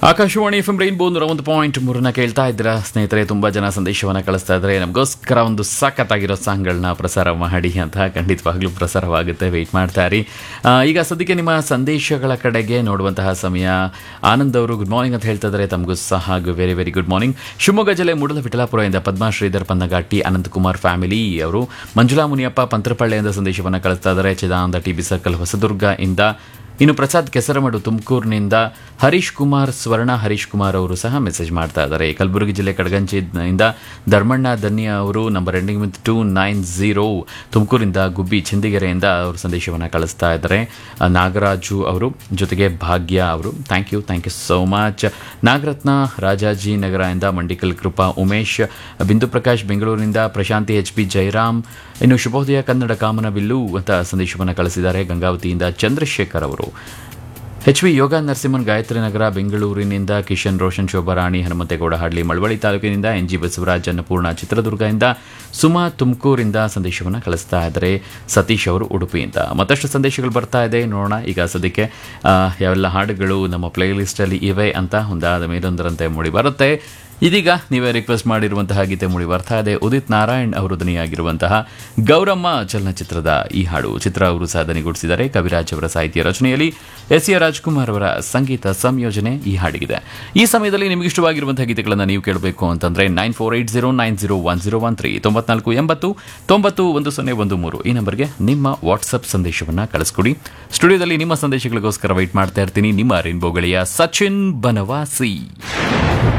Akashvani F M rainbow ನೂರ ಒಂದು point ಮೂರನ್ನ ಕೇಳ್ತಾ ಇದ್ದೀರಾ ಸ್ನೇಹಿತರೆ ತುಂಬಾ ಜನ ಸಂದೇಶವನ್ನ ಕಳಿಸ್ತಾ ಇದ್ದಾರೆ ನಮಗೋಸ್ಕರ ಒಂದು ಸಖತ್ತಾಗಿರೋ ಸಾಂಗ್ಗಳನ್ನ ಪ್ರಸಾರ ಮಾಡಿ ಅಂತ ಖಂಡಿತವಾಗ್ಲೂ ಪ್ರಸಾರವಾಗುತ್ತೆ ವೆಯ್ಟ್ ಮಾಡ್ತಾ ಇರಿ ಆ, ಈಗ ಸದ್ಯಕ್ಕೆ ನಿಮ್ಮ ಸಂದೇಶಗಳ ಕಡೆಗೆ ನೋಡುವಂತಹ ಸಮಯ ಆನಂದ್ ಅವರು ಗುಡ್ ಮಾರ್ನಿಂಗ್ ಅಂತ ಹೇಳ್ತಾ ಇದ್ದಾರೆ ತಮಗೂ ಸಹ very very good morning Shivamogga ಜಿಲ್ಲೆ ಮೂಡಲ ವಿಠಲಾಪುರದಿಂದ ಪದ್ಮಾ ಶ್ರೀಧರ್ ಪನ್ನಗಾಟಿ ಅನಂತಕುಮಾರ್ ಫ್ಯಾಮಿಲಿ ಅವರು ಮಂಜುಳಾ ಮುನಿಯಪ್ಪ ಪಂತ್ರಪಳ್ಳಿಯಿಂದ ಸಂದೇಶವನ್ನು ಕಳಿಸ್ತಾ ಇದ್ದಾರೆ Chidananda T B circle Hosadurga ಇಂದ ಇನ್ನು ಪ್ರಸಾದ್ ಕೆಸರಮಡು ತುಮಕೂರಿನಿಂದ ಹರೀಶ್ ಕುಮಾರ್ ಸ್ವರ್ಣ ಹರೀಶ್ ಕುಮಾರ್ ಅವರು ಸಹ ಮೆಸೇಜ್ ಮಾಡ್ತಾ ಇದ್ದಾರೆ ಕಲಬುರಗಿ ಜಿಲ್ಲೆ ಕಡಗಂಚಿಯಿಂದ ಧರ್ಮಣ್ಣ ದನ್ಯ ಅವರು number ending with two nine zero ತುಮಕೂರಿಂದ ಗುಬ್ಬಿ ಚಿಂದಿಗೆರೆಯಿಂದ ಅವರು ಸಂದೇಶವನ್ನು ಕಳಿಸ್ತಾ ಇದ್ದಾರೆ ಆ, ನಾಗರಾಜು ಅವರು ಜೊತೆಗೆ ಭಾಗ್ಯ ಅವರು thank you thank you so much Nagaratna Rajaji ನಗರದಿಂದ ಮಂಡಿಕಲ್ ಕೃಪಾ ಉಮೇಶ್ ಬಿಂದು ಪ್ರಕಾಶ್ ಬೆಂಗಳೂರಿನಿಂದ ಪ್ರಶಾಂತಿ ಎಚ್ ಪಿ ಜಯರಾಮ್ ಇನ್ನು ಶುಭೋದಯ ಕನ್ನಡ ಕಾಮನಬಿಲ್ಲು ಅಂತ ಸಂದೇಶವನ್ನು ಕಳಿಸಿದ್ದಾರೆ ಗಂಗಾವತಿಯಿಂದ ಚಂದ್ರಶೇಖರ್ ಅವರು ಎಚ್ ವಿ ಯೋಗ ನರಸಿಂಹನ್ ಗಾಯತ್ರಿ ನಗರ ಬೆಂಗಳೂರಿನಿಂದ ಕಿಶನ್ ರೋಷನ್ ಶೋಭಾರಾಣಿ ಹನುಮಂತೇಗೌಡ ಹಾಡ್ಲಿ ಮಳವಳ್ಳಿ ತಾಲೂಕಿನಿಂದ ಎನ್ ಜಿ ಬಸವರಾಜ್ ಅನ್ನಪೂರ್ಣ ಚಿತ್ರದುರ್ಗದಿಂದ ಸುಮಾ ತುಮಕೂರಿಂದ ಸಂದೇಶವನ್ನು ಕಳಿಸ್ತಾ ಇದ್ದಾರೆ ಸತೀಶ್ ಅವರು ಉಡುಪಿಯಿಂದ ಮತ್ತಷ್ಟು ಸಂದೇಶಗಳು ಬರ್ತಾ ಇದೆ ನೋಡೋಣ ಈಗ ಸದ್ಯಕ್ಕೆ ಆ, ಯಾವೆಲ್ಲ ಹಾಡುಗಳು ನಮ್ಮ ಪ್ಲೇ ಲಿಸ್ಟಲ್ಲಿ ಇವೆ ಅಂತ ಒಂದಾದ ಮೇಲೊಂದರಂತೆ ಮೂಡಿ ಬರುತ್ತೆ ಇದೀಗ ನೀವೇ ರಿಕ್ವೆಸ್ಟ್ ಮಾಡಿರುವಂತಹ ಗೀತೆ ಮೂಡಿ ಬರ್ತಾ ಇದೆ ಉದಿತ್ ನಾರಾಯಣ್ ಅವರು ದನಿಯಾಗಿರುವಂತಹ ಗೌರಮ್ಮ ಚಲನಚಿತ್ರದ ಈ ಹಾಡು ಚಿತ್ರ ಅವರು ಸಹ ದನಿಗೂಡಿಸಿದ್ದಾರೆ ಕವಿರಾಜ್ ಅವರ ಸಾಹಿತ್ಯ ರಚನೆಯಲ್ಲಿ ಎಸ್ ಎ ರಾಜ್ಕುಮಾರ್ ಅವರ ಸಂಗೀತ ಸಂಯೋಜನೆ ಈ ಹಾಡಿಗಿದೆ ಈ ಸಮಯದಲ್ಲಿ ನಿಮಗೆ ಇಷ್ಟವಾಗಿರುವಂತಹ ಗೀತೆಗಳನ್ನು ನೀವು ಕೇಳಬೇಕು ಅಂತಂದ್ರೆ nine four eight zero nine zero one zero one three ತೊಂಬತ್ನಾಲ್ಕು ಎಂಬತ್ತು ತೊಂಬತ್ತು ಒಂದು ಸೊನ್ನೆ ಒಂದು ಮೂರು ಈ ನಂಬರ್ಗೆ ನಿಮ್ಮ ವಾಟ್ಸಪ್ ಸಂದೇಶವನ್ನು ಕಳಿಸ್ಕೊಡಿ ಸ್ಟುಡಿಯೋದಲ್ಲಿ ನಿಮ್ಮ ಸಂದೇಶಗಳಿಗೋಸ್ಕರ ವೈಟ್ ಮಾಡ್ತಾ ಇರ್ತೀನಿ ನಿಮ್ಮ ರೈನ್ಬೋ ಗೆಳೆಯ ಸಚಿನ್ ಬನವಾಸಿ